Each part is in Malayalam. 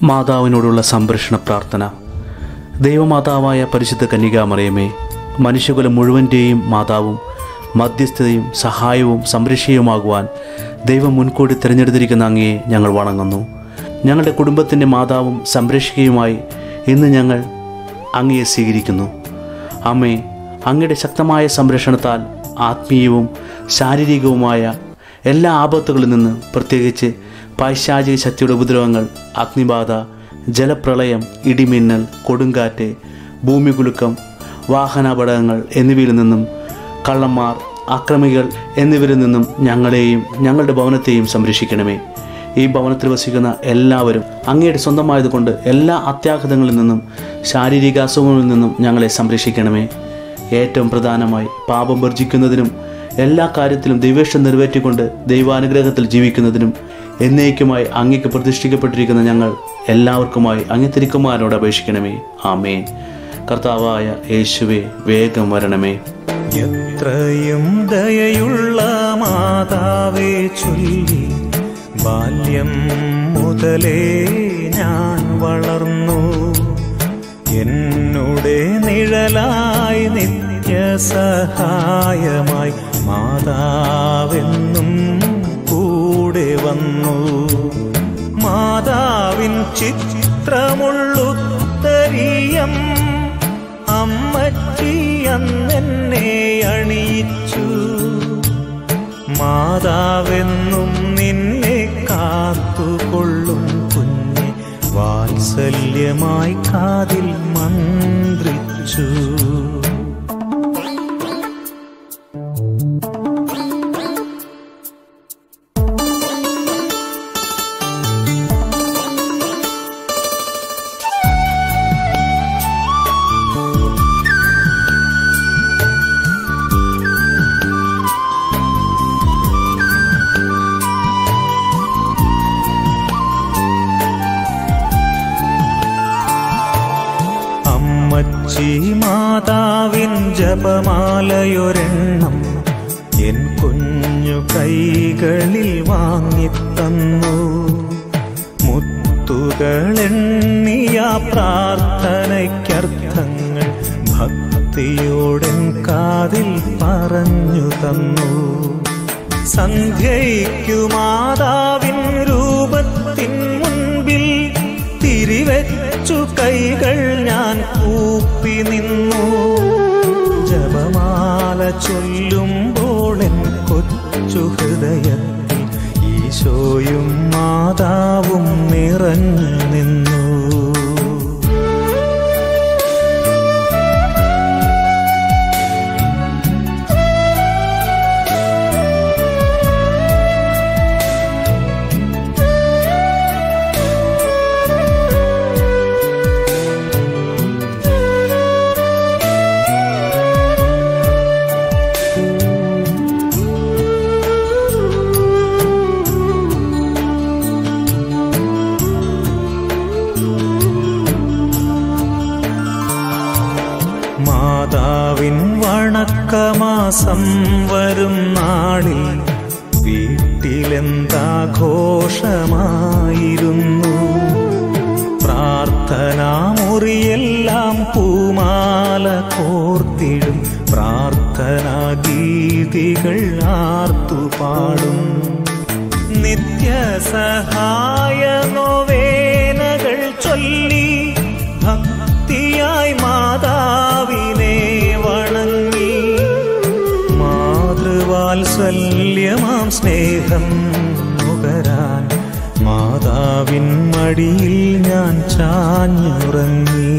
മാതാവിനോടുള്ള സംരക്ഷണ പ്രാർത്ഥന ദൈവമാതാവായ പരിശുദ്ധ കന്യകാമറിയമേ മനുഷ്യകുലം മുഴുവൻ്റെയും മാതാവും മധ്യസ്ഥതയും സഹായവും സംരക്ഷയുമാകുവാൻ ദൈവം മുൻകൂട്ടി തിരഞ്ഞെടുത്തിരിക്കുന്ന അങ്ങയെ ഞങ്ങൾ വണങ്ങുന്നു ഞങ്ങളുടെ കുടുംബത്തിൻ്റെ മാതാവും സംരക്ഷിക്കയുമായി ഇന്ന് ഞങ്ങൾ അങ്ങയെ സ്വീകരിക്കുന്നു അമ്മേ അങ്ങയുടെ ശക്തമായ സംരക്ഷണത്താൽ ആത്മീയവും ശാരീരികവുമായ എല്ലാ ആപത്തുകളിൽ നിന്ന് പ്രത്യേകിച്ച് പൈശാചിക ശക്തിയുടെ ഉപദ്രവങ്ങൾ അഗ്നിബാധ ജലപ്രളയം ഇടിമിന്നൽ കൊടുങ്കാറ്റ് ഭൂമികുലുക്കം വാഹനാപകടങ്ങൾ എന്നിവയിൽ നിന്നും കള്ളന്മാർ അക്രമികൾ എന്നിവരിൽ നിന്നും ഞങ്ങളെയും ഞങ്ങളുടെ ഭവനത്തെയും സംരക്ഷിക്കണമേ ഈ ഭവനത്തിൽ വസിക്കുന്ന എല്ലാവരും അങ്ങയുടെ സ്വന്തമായതുകൊണ്ട് എല്ലാ അത്യാഘാതങ്ങളിൽ നിന്നും ശാരീരിക അസുഖങ്ങളിൽ നിന്നും ഞങ്ങളെ സംരക്ഷിക്കണമേ ഏറ്റവും പ്രധാനമായി പാപം വർജിക്കുന്നതിനും എല്ലാ കാര്യത്തിലും ദൈവേഷ്ടം നിറവേറ്റിക്കൊണ്ട് ദൈവാനുഗ്രഹത്തിൽ ജീവിക്കുന്നതിനും എന്നേക്കുമായി അങ്ങയ്ക്ക് പ്രതിഷ്ഠിക്കപ്പെട്ടിരിക്കുന്ന ഞങ്ങൾ എല്ലാവർക്കുമായി അങ്ങ് തിരുക്കുമാരോട് അപേക്ഷിക്കണമേ ആമേൻ കർത്താവായ യേശുവെ വേഗം വരണമേ എത്രയും ദയയുള്ള മാതാവേ ചൊല്ലി ബാല്യം മുതലേ ഞാൻ വളർന്നു എന്നുടെ നിഴലായി നിത്യസഹായമായി മാതാവെന്നും കൂടെ വന്നു മാതാവിൻ ചിത്രമുള്ളുത്തരീയം അമ്മച്ചി അന്നെന്നെ അണിയിച്ചു മാതാവെന്നും നിന്നെ കാത്തുകൊള്ളും കുഞ്ഞെ വാത്സല്യമായി കാതിൽ മന്ത്രിച്ചു അമ്മച്ചി മാതാവിൻ ജപമാലയൊരെണ്ണം എൻ കുഞ്ഞു കൈകളിൽ വാങ്ങിത്തന്നു മുത്തുകളെണ്ണിയ പ്രാർത്ഥനയ്ക്കർത്ഥങ്ങൾ ഭക്തിയോടൻ കാതിൽ പറഞ്ഞു തന്നു സന്ധ്യയ്ക്കു മാതാവിൻ രൂപത്തിൻ മുൻപിൽ തിരിവെച്ചു കൈകൾ ഞാൻ കൂപ്പി നിന്നു ജപമാല ചൊല്ലുമ്പോൾ എൻ കൊച്ചു ഹൃദയത്തിൽ ഈശോയും മാതാവും നിറഞ്ഞു നിന്നു മാതാവിൻ വണക്കമാസം വരും നാളിൽ വീട്ടിലെന്താഘോഷമായിരുന്നു പ്രാർത്ഥനാ മുറിയെല്ലാം പൂമാല കോർത്തിടും പ്രാർത്ഥനാ ഗീതികൾ ആർത്തുപാടും നിത്യസഹായ നോവേനകൾ ചൊല്ലി ഭക്തിയായി മാതാവിനെ വണങ്ങി മാതൃവാത്സല്യമാം സ്നേഹം നുകരാൻ മാതാവിൻ മടിയിൽ ഞാൻ ചാഞ്ഞുറങ്ങി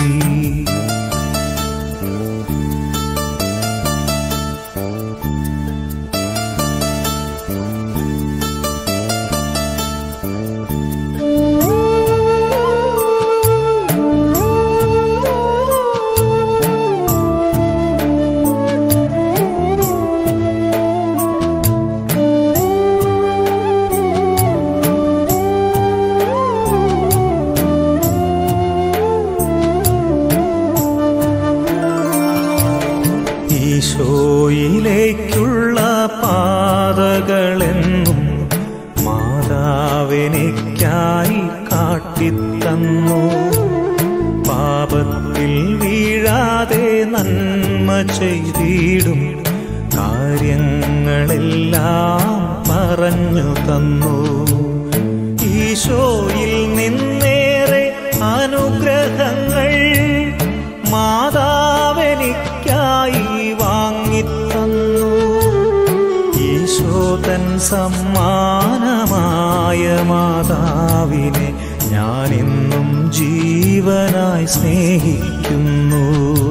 ഈശോയിലേക്കുള്ള പാതകളെന്നും മാതാവിനിക്കായി കാട്ടിത്തന്നു വീഴാതെ നന്മ ചെയ്തിടും കാര്യങ്ങളെല്ലാം പറഞ്ഞു തന്നു ഈശോയിൽ നിന്നേറെ അനുഗ്രഹങ്ങൾ മാതാവെനിക്കായി വാങ്ങിത്തന്നു ഈശോതൻ സമ്മാനമായ മാതാവിനെ ഞാനിന്നും ജീവനായി സ്നേഹിക്കുന്നു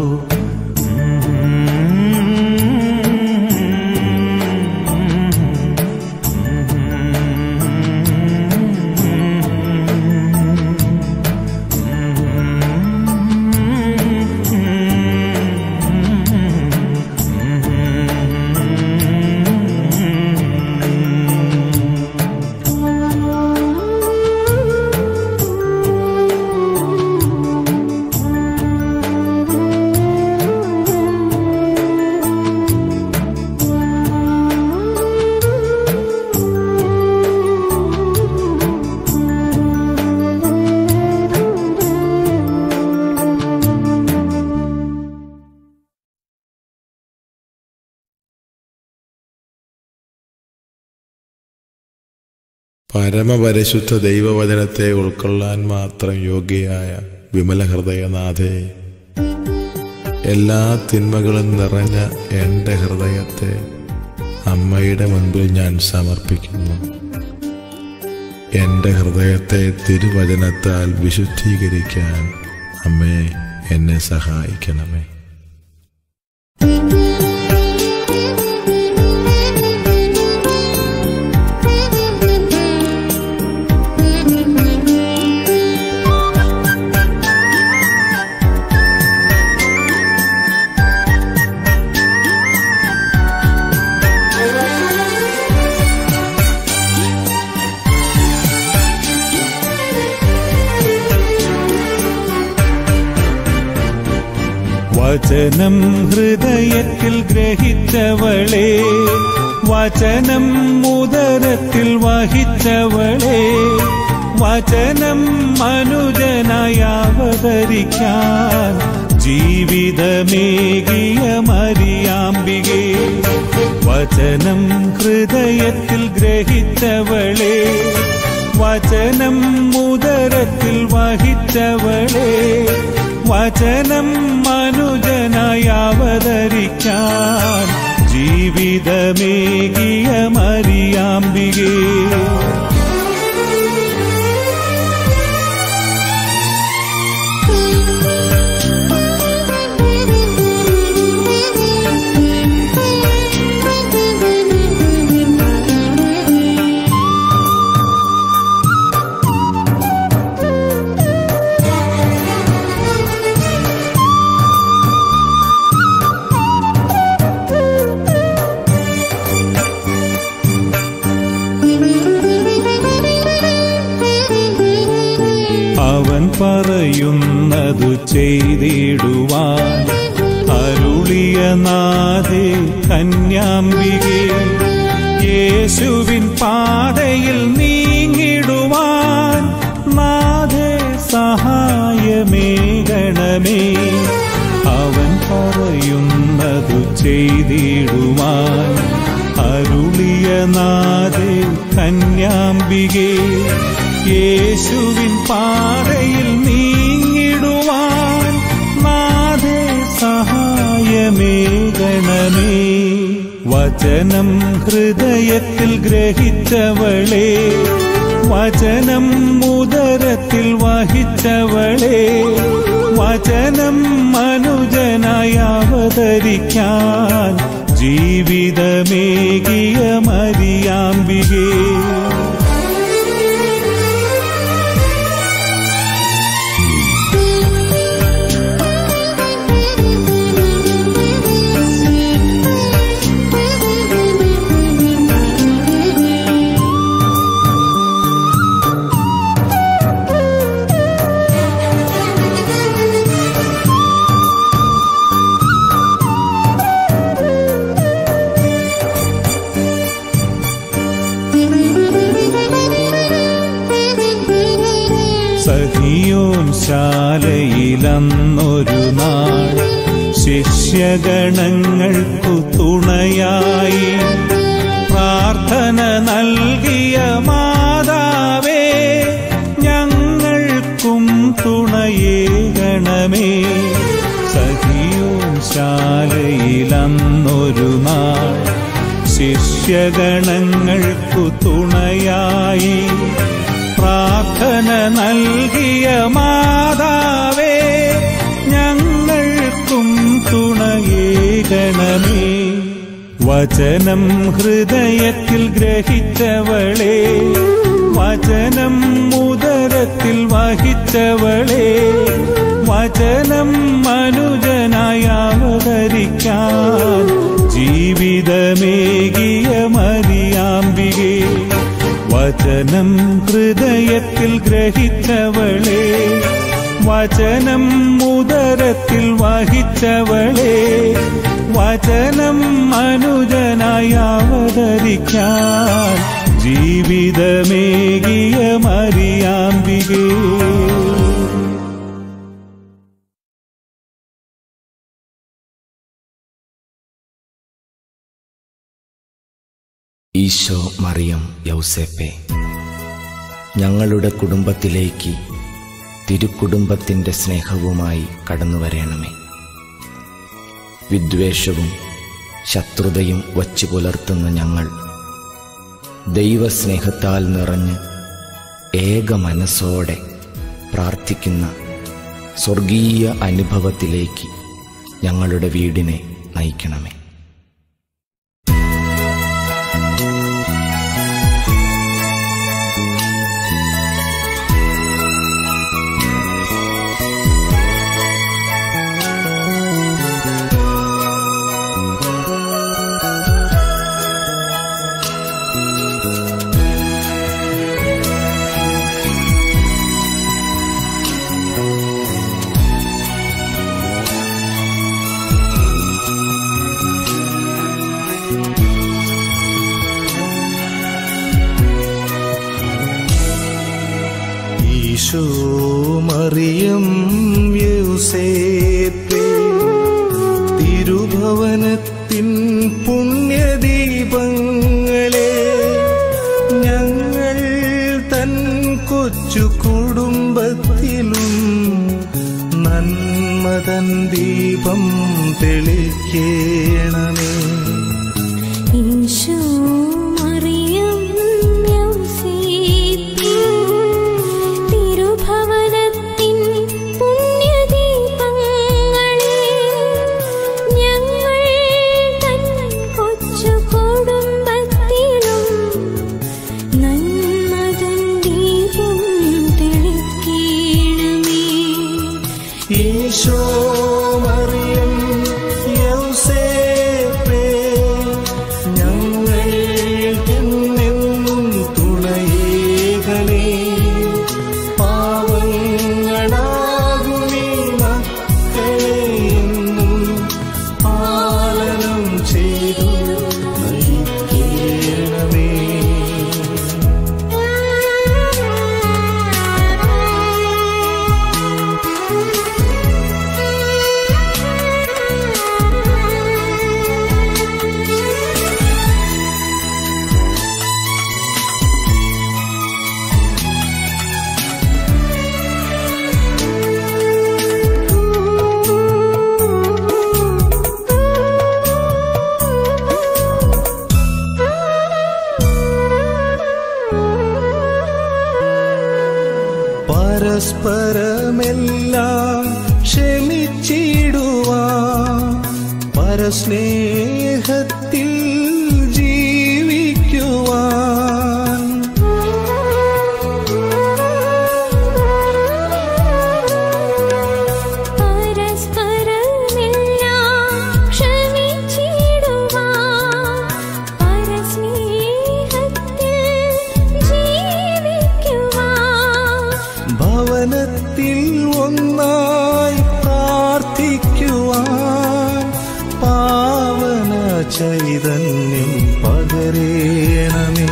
പരമപരിശുദ്ധ ദൈവവചനത്തെ ഉൾക്കൊള്ളാൻ മാത്രം യോഗ്യയായ വിമല ഹൃദയനാഥേ എല്ലാ തിന്മകളും നിറഞ്ഞ എൻ്റെ ഹൃദയത്തെ അമ്മയുടെ മുൻപിൽ ഞാൻ സമർപ്പിക്കുന്നു എൻ്റെ ഹൃദയത്തെ തിരുവചനത്താൽ വിശുദ്ധീകരിക്കാൻ അമ്മേ എന്നെ സഹായിക്കണമേ വചനം ഹൃദയത്തിൽ ഗ്രഹിച്ചവളെ വചനം ഉദരത്തിൽ വഹിച്ചവളെ വചനം മനുജനായി അവതരിക്കാൻ ജീവിതമേകിയ മരിയാമ്പികെ വചനം ഹൃദയത്തിൽ ഗ്രഹിച്ചവളെ വചനം ഉദരത്തിൽ വഹിച്ചവളെ വചനം മനുജനായി അവതരിക്കാൻ ജീവിതമേകിയ മരിയാമ്പികേ അവൻ പറയുന്നതു ചെയ്തിടുവാൻ അരുളിയ നാഥേ കന്യാംബികെ യേശുവിൻ പാതയിൽ നീങ്ങിടുവാൻ നാഥേ സഹായമേകണമേ അവൻ പറയുന്നതു ചെയ്തിടുവാൻ അരുളിയ നാഥേ കന്യാംബികെ യേശുവിൻ പാതയിൽ നീങ്ങിടുവാൻ നാഥേ സഹായമേകണമേ വചനം ഹൃദയത്തിൽ ഗ്രഹിച്ചവളെ വചനം ഉദരത്തിൽ വഹിച്ചവളെ വചനം മനുജനായി അവതരിക്കാൻ ജീവിതമേകിയ മരിയാമ്പികേ സഹിയോൻ ശാലയിലന്നൊരു നാൾ ശിഷ്യഗണങ്ങൾക്കു തുണയായി പ്രാർത്ഥന നൽകിയ മാതാവേ ഞങ്ങൾക്കും തുണയേകണമേ സഖിയോൻ ശാലയിലന്നൊരു നാൾ ശിഷ്യഗണങ്ങൾക്കു തുണയായി പ്രാർത്ഥന നൽകിയ മാതാവേ ഞങ്ങൾക്കും തുണയേകണമേ വചനം ഹൃദയത്തിൽ ഗ്രഹിച്ചവളെ വചനം ഉദരത്തിൽ വഹിച്ചവളെ വചനം മനുജനായി അവതരിക്കാൻ ജീവിതമേകിയ മരിയാമ്പികെ വചനം ഹൃദയത്തിൽ ഗ്രഹിച്ചവളെ വചനം ഉദരത്തിൽ വഹിച്ചവളെ വചനം മനുജനായി അവതരിക്കാൻ ജീവിതമേകിയ മരിയാമ്പികേ ഈശോ മറിയം യൗസേപ്പെ ഞങ്ങളുടെ കുടുംബത്തിലേക്ക് തിരുക്കുടുംബത്തിൻ്റെ സ്നേഹവുമായി കടന്നു വരണമേ വിദ്വേഷവും ശത്രുതയും വച്ചു പുലർത്തുന്ന ഞങ്ങൾ ദൈവസ്നേഹത്താൽ നിറഞ്ഞ് ഏക മനസ്സോടെ പ്രാർത്ഥിക്കുന്ന സ്വർഗീയ അനുഭവത്തിലേക്ക് ഞങ്ങളുടെ വീടിനെ നയിക്കണമേ ഈശോ മറിയം യൂസേപ്പേ തിരുഭവനത്തിൻ പുണ്യദീപങ്ങളെ ഞങ്ങൾ തൻ കൊച്ചു കുടുംബത്തിലും നന്മതൻ ദീപം തെളിക്കേണമേ ഈശോ മറിയം യൗസേപ്പേ തിരുഭവനത്തിൻ പുണ്യദീപങ്ങളെ ഞങ്ങൾ തൻ കൊച്ചു കുടുംബത്തിലും നന്മതൻ ദീപം തെളിക്കേണമേ ഈശോ മറിയം യൗസേപ്പേ ഞങ്ങൾക്കെന്നെന്നും തുണയേകണേ പാവങ്ങളാകുമീ മക്കളെ എന്നും പാലനം ചെയ്തു നയിക്കേണമേ പരസ്പരമെല്ലാം ക്ഷമിച്ചിടുവാൻ പരസ്നേഹത്തിൽ ജീവിക്കുവാൻ പരസ്പരമെല്ലാം ക്ഷമിച്ചിടുവാൻ പരസ്നേഹത്തിൽ ജീവിക്കുവാൻ ഭവനത്തിൽ ഒന്നായി പ്രാർത്ഥിക്കുവാൻ പാവന ചൈതന്യം പകരേണമേ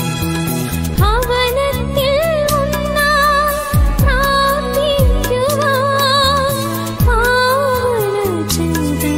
ഭവനത്തിൽ ഒന്നായി പ്രാർത്ഥിക്കുവാൻ പാവന ചൈതന്യം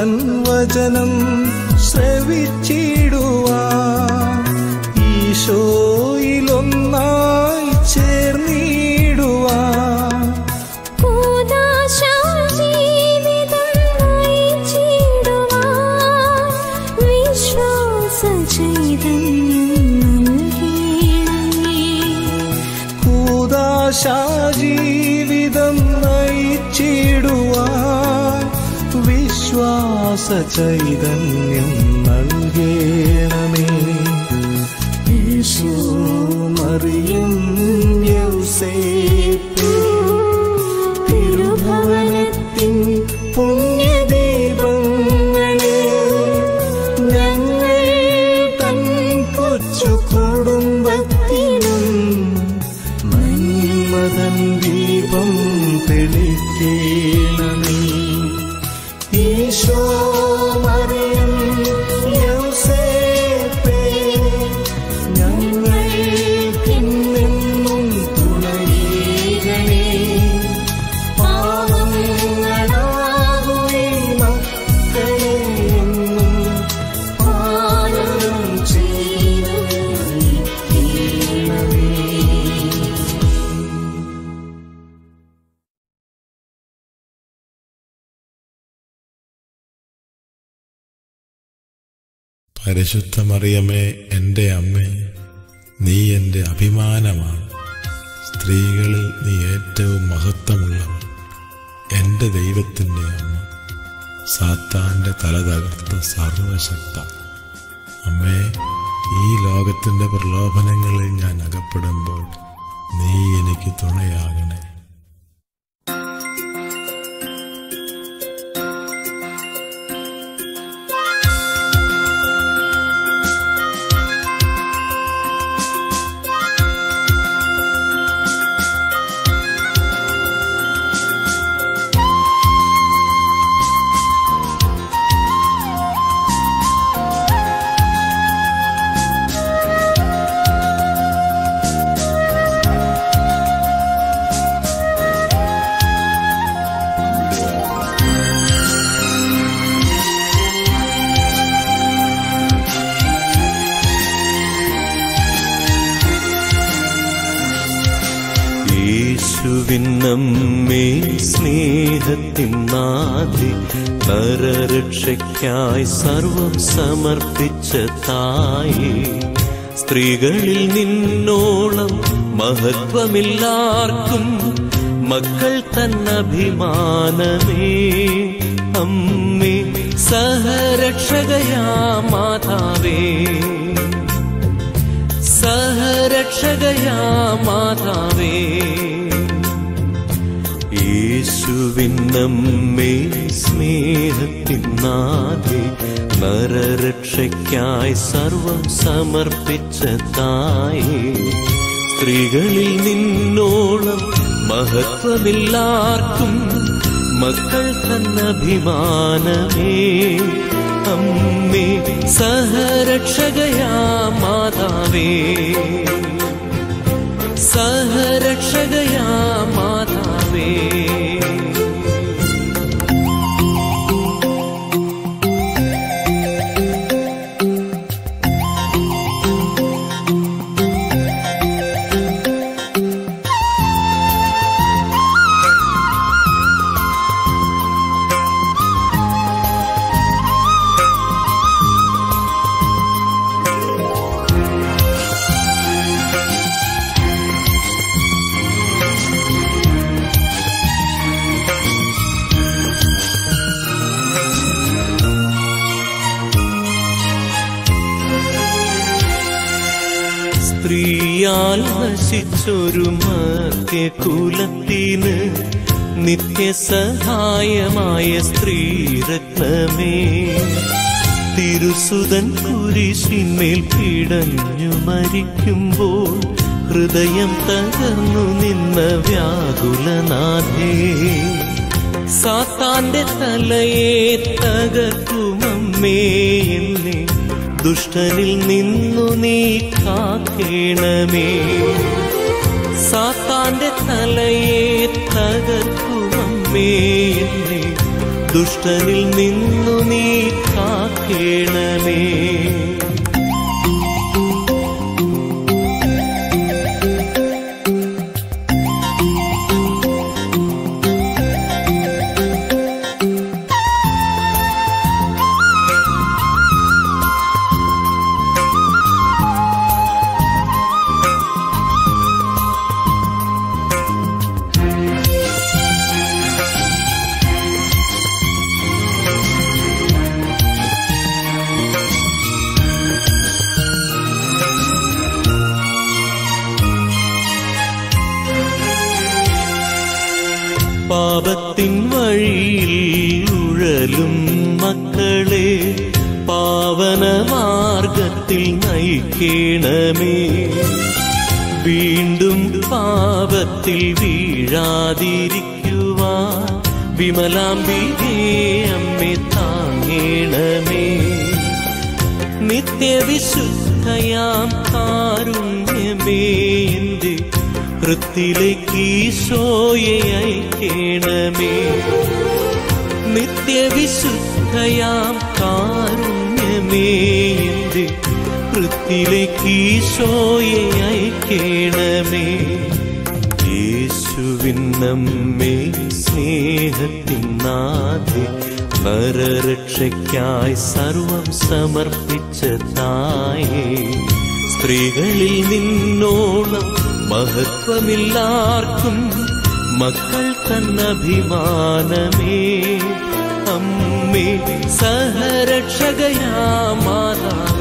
തൻ വചനം ശ്രവിച്ചിടുവാൻ ഈശോയിലൊന്നായി ചേർന്നിടുവാൻ കൂദാശാ ജീവിതം നയിച്ചിടുവാൻ വിശ്വാസ ചൈതന്യം നൽകണമേ കൂദാശാ ജീവിതം നയിച്ചിടുവാൻ വിശ്വാസ ചൈതന്യം നൽകണമേ യേശു മറിയം യൗസേപ്പ് തിരുഭവനത്തിൻ പുണ്യദീപങ്ങളെ ഞങ്ങൾ തൻ കൊച്ചു കുടുംബത്തിനും നന്മതൻ ദീപം തെളിക്കേണമേ ഈശോ മറിയം യൗസേപ്പേ ഞങ്ങൾക്കെന്നെന്നും തുണയേകണേ പാവങ്ങളാകുമേ മക്കളെ എന്നും പാലനം ചെയ്തു നയിക്കണമേ പരിശുദ്ധ മറിയമേ എൻ്റെ അമ്മേ നീ എൻ്റെ അഭിമാനമാണ് സ്ത്രീകളിൽ നീ ഏറ്റവും മഹത്വമുള്ളവൾ എൻ്റെ ദൈവത്തിൻ്റെ അമ്മ സാത്താൻ്റെ തല തകർത്ത സർവശക്ത അമ്മേ ഈ ലോകത്തിൻ്റെ പ്രലോഭനങ്ങളിൽ ഞാൻ അകപ്പെടുമ്പോൾ നീ എനിക്ക് തുണയാകണേ യേശുവിന്നമ്മേ സ്നേഹത്തിൻ നാഥി നരരക്ഷയ്ക്കായി സർവം സമർപ്പിച്ച തായേ സ്ത്രീകളിൽ നിന്നോളം മഹത്വമില്ലാർക്കും മക്കൾ തന്നഭിമാനമേ അമ്മേ സഹരക്ഷകയാ മാതാവേ സഹരക്ഷകയാ മാതാവേ യേശുവിന്നമ്മേ സ്നേഹത്തിൻ നാഥേ നരരക്ഷയ്ക്കായി സർവം സമർപ്പിച്ച തായേ സ്ത്രീകളിൽ നിന്നോളം മഹത്വമില്ലാർക്കും മക്കൾ തന്നഭിമാനമേ അമ്മേ സഹരക്ഷകയാ മാതാവേ സഹരക്ഷകയാ മാതാവേ സ്ത്രീയാൽ നശിച്ചൊരു മർത്യകുലത്തിന് നിത്യസഹായമായ സ്ത്രീരത്നമേ തിരുസുതൻ കുരിശിന്മേൽ പിടഞ്ഞു മരിക്കുമ്പോൾ ഹൃദയം തകർന്നു നിന്ന വ്യാകുലനാഥേ സാത്താന്റെ തലയെ തകർക്കുമമ്മേ എന്നെ ദുഷ്ടനിൽ നിന്നു നീ കാക്കേണമേ സാത്താന്റെ തലയെ തകർക്കുമമ്മേ എന്നെ ദുഷ്ടനിൽ നിന്നു നീ കാക്കേണമേ പാപത്തിൻ വഴിയിൽ ഉഴലും മക്കളെ പാവന മാർഗത്തിൽ നയിക്കണമേ വീണ്ടും പാപത്തിൽ വീഴാതിരിക്കുവാൻ വിമലാംബികേ അമ്മെ താങ്ങേണമേ നിത്യവിശുദ്ധയാം കാരുണ്യമേ എന്റെ ഹൃത്തിലേക്ക് ഈശോയെ അയക്കേണമേ നിത്യവിശുദ്ധയാം കാരുണ്യമേ എന്റെ ഹൃത്തിലേക്ക് ഈശോയെ അയക്കേണമേ യേശുവിൻ നമ്മെ സ്നേഹത്തിൻ നാഥെ നരരക്ഷയ്ക്കായി സർവം സമർപ്പിച്ച തായേ സ്ത്രീകളിൽ നിന്നോളം മഹത്വമില്ലാർക്കും മക്കൾ തന്നഭിമാനമേ അമ്മേ സഹരക്ഷകയാ മാതാ